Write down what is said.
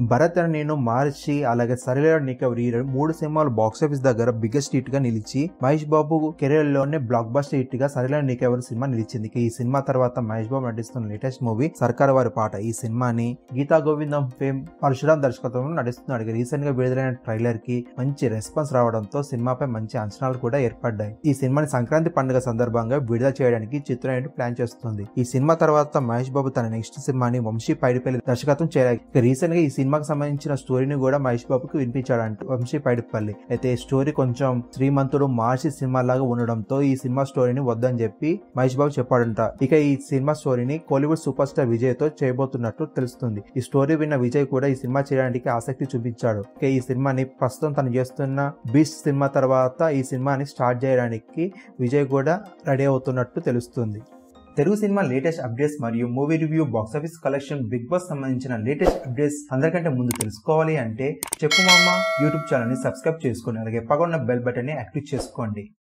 భరత్ అని నేను మార్చి అలాగే సరిలేరు నీకెవరి ఈ మూడు సినిమాలు బాక్స్ ఆఫీస్ దగ్గర బిగ్గెస్ట్ హిట్ గా నిలిచి మహేష్ బాబు కెరీర్ లోనే బ్లాక్ బస్టర్ హిట్ గా సరిలేరు నీకెవరి సినిమా నిలిచింది ఇక ఈ సినిమా తర్వాత మహేష్ బాబు నటిస్తున్న లేటెస్ట్ మూవీ సర్కార్ వారి పాట ఈ సినిమాని గీతా గోవిందం ఫేమ్ పరశురామ్ దర్శకత్వంలో నడుస్తున్నాడు ఇక రీసెంట్ గా విడుదలైన ట్రైలర్ కి మంచి రెస్పాన్స్ రావడంతో సినిమాపై మంచి అంచనాలు కూడా ఏర్పడ్డాయి ఈ సినిమాని సంక్రాంతి పండుగ సందర్భంగా విడుదల చేయడానికి చిత్రం యూనిట్ ప్లాన్ చేస్తుంది ఈ సినిమా తర్వాత మహేష్ బాబు తన నెక్స్ట్ సినిమాని వంశీ పైడిపల్లి దర్శకత్వం చేయాలి ఇక రీసెంట్ గా ఈ సినిమాకి సంబంధించిన స్టోరీని కూడా మహేష్ బాబుకి వినిపించాడంట వంశీ పైడిపల్లి అయితే ఈ స్టోరీ కొంచెం శ్రీమంతుడు మార్చి సినిమా లాగా ఉండడంతో ఈ సినిమా స్టోరీని వద్దని చెప్పి మహేష్ బాబు చెప్పాడంట ఇక ఈ సినిమా స్టోరీని కోలీవుడ్ సూపర్ స్టార్ విజయ్ తో చేయబోతున్నట్టు తెలుస్తుంది ఈ స్టోరీ విన్న విజయ్ కూడా ఈ సినిమా చేయడానికి ఆసక్తి చూపించాడు ఇక ఈ సినిమాని ప్రస్తుతం తను చేస్తున్న బీచ్ సినిమా తర్వాత ఈ సినిమాని స్టార్ట్ చేయడానికి విజయ్ కూడా రెడీ అవుతున్నట్టు తెలుస్తుంది తెలుగు సినిమా లేటెస్ట్ అప్డేట్స్ మరియు movie review box office collection big boss సంబంధించిన లేటెస్ట్ అప్డేట్స్ అందరికంటే ముందు తెలుసుకోవాలి అంటే చెప్పు మామ యూట్యూబ్ ఛానల్ ని సబ్స్క్రైబ్ చేసుకోండి అలాగే పక్కన బెల్ బటన్ ని యాక్టివ్ చేసుకోండి